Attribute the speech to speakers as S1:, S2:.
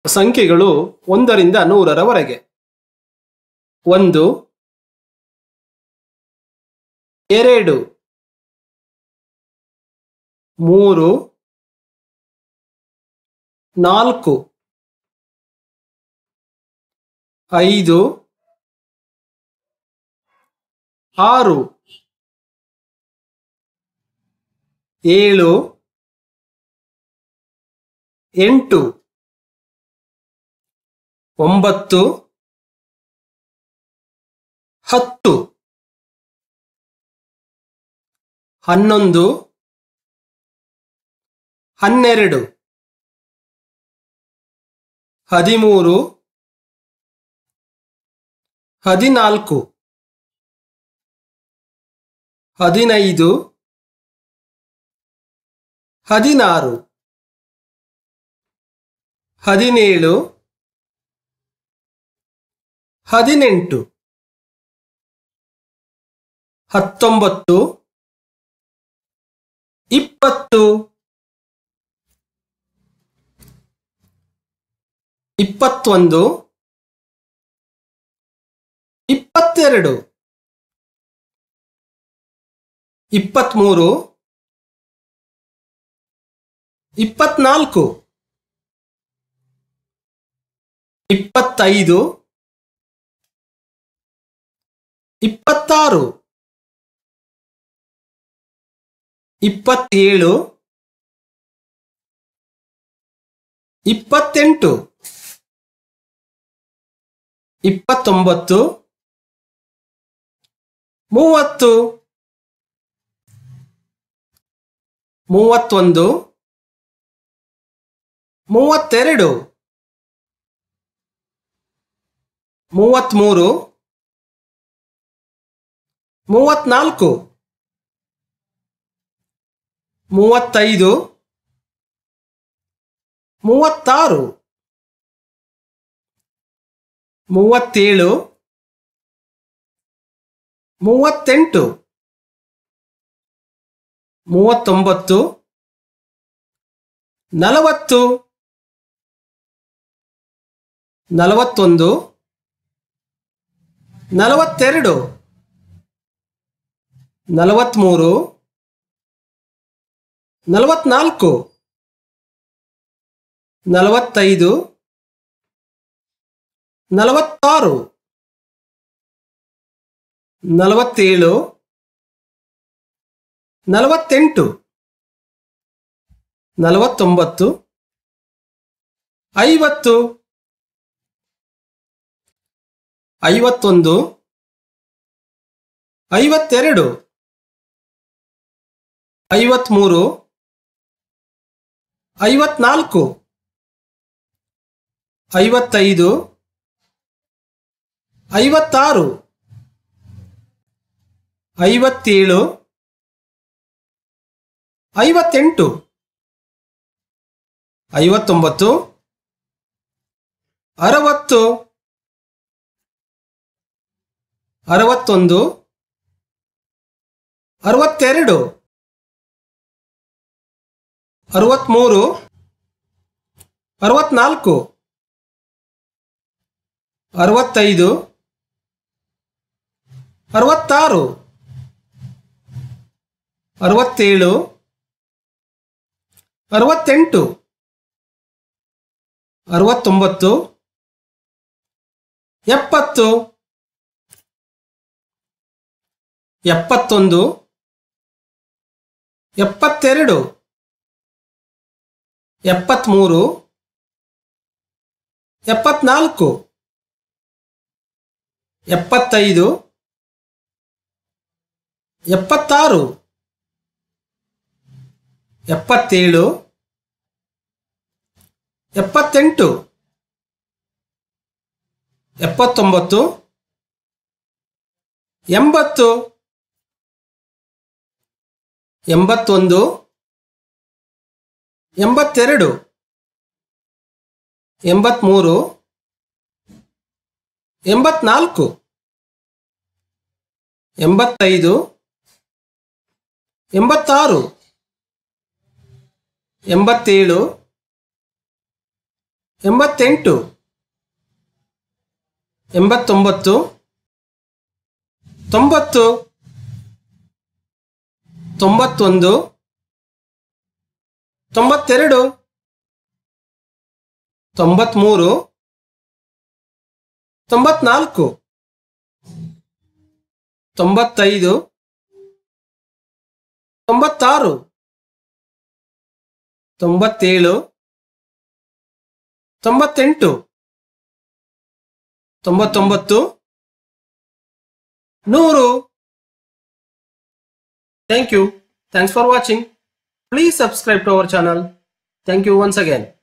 S1: ಸಂಖ್ಯೆಗಳು ಒಂದರಿಂದ ನೂರರವರೆಗೆ ಒಂದು ಎರಡು ಮೂರು ನಾಲ್ಕು ಐದು ಆರು ಏಳು ಎಂಟು ಒಂಬತ್ತು ಹತ್ತು ಹನ್ನೊಂದು ಹನ್ನೆರಡು ಹದಿಮೂರು ಹದಿನಾಲ್ಕು ಹದಿನೈದು ಹದಿನಾರು ಹದಿನೇಳು ಹದಿನೆಂಟು ಹತ್ತೊಂಬತ್ತು ಇಪ್ಪತ್ತು ಇಪ್ಪತ್ತೊಂದು ಇಪ್ಪತ್ತೆರಡು ಇಪ್ಪತ್ತ್ಮೂರು ಇಪ್ಪತ್ನಾಲ್ಕು ಇಪ್ಪತ್ತೈದು ಇಪ್ಪತ್ತಾರು ಇಪ್ಪತ್ತೇಳು ಇಪ್ಪತ್ತೆಂಟು ಇಪ್ಪತ್ತೊಂಬತ್ತು ಮೂವತ್ತು ಮೂವತ್ತೊಂದು ಮೂವತ್ತೆರಡು ಮೂವತ್ತ್ಮೂರು ಮೂವತ್ನಾಲ್ಕು ಮೂವತ್ತೈದು ಮೂವತ್ತಾರು ಮೂವತ್ತೇಳು ಮೂವತ್ತೆಂಟು ಮೂವತ್ತೊಂಬತ್ತು ನಲವತ್ತು ನಲವತ್ತೊಂದು ನಲವತ್ತೆರಡು ನಲವತ್ತ್ಮೂರು ನಲವತ್ನಾಲ್ಕು ನಲವತ್ತೈದು ನಲವತ್ತಾರು ನಲವತ್ತೇಳು ನಲವತ್ತೆಂಟು ನಲವತ್ತೊಂಬತ್ತು ಐವತ್ತು ಐವತ್ತೊಂದು ಐವತ್ತೆರಡು ಐವತ್ಮೂರು ಐವತ್ನಾಲ್ಕು ಐವತ್ತೈದು ಐವತ್ತಾರು ಐವತ್ತೇಳು ಐವತ್ತೆಂಟು ಐವತ್ತೊಂಬತ್ತು ಅರವತ್ತು ಅರವತ್ತೊಂದು ಅರವತ್ತೆರಡು ಅರವತ್ತ್ಮೂರು ಅರವತ್ನಾಲ್ಕು ಅರವತ್ತೈದು ಅರವತ್ತಾರು ಅರವತ್ತೇಳು ಅರವತ್ತೆಂಟು ಅರವತ್ತೊಂಬತ್ತು ಎಪ್ಪತ್ತು ಎಪ್ಪತ್ತೊಂದು ಎಪ್ಪತ್ತೆರಡು ಎಪ್ಪತ್ತ್ಮೂರು ಎಪ್ಪತ್ನಾಲ್ಕು ಎಪ್ಪತ್ತೈದು ಎಪ್ಪತ್ತಾರು ಎಪ್ಪತ್ತೇಳು ಎಪ್ಪತ್ತೆಂಟು ಎಪ್ಪತ್ತೊಂಬತ್ತು ಎಂಬತ್ತು ಎಂಬತ್ತೊಂದು ಎಂಬತ್ತೆರಡು ಎಂಬತ್ತ್ಮೂರು ಎಂಬತ್ನಾಲ್ಕು ಎಂಬತ್ತೈದು ಎಂಬತ್ತಾರು ಎಂಬತ್ತೇಳು ಎಂಬತ್ತೆಂಟು ಎಂಬತ್ತೊಂಬತ್ತು ತೊಂಬತ್ತು ತೊಂಬತ್ತೊಂದು ತೊಂಬತ್ತೆರಡು ತೊಂಬತ್ಮೂರು ತೊಂಬತ್ನಾಲ್ಕು ತೊಂಬತ್ತೈದು ತೊಂಬತ್ತಾರು ತೊಂಬತ್ತೇಳು ತೊಂಬತ್ತೆಂಟು ತೊಂಬತ್ತೊಂಬತ್ತು ನೂರು thank you thanks for watching please subscribe to our channel thank you once again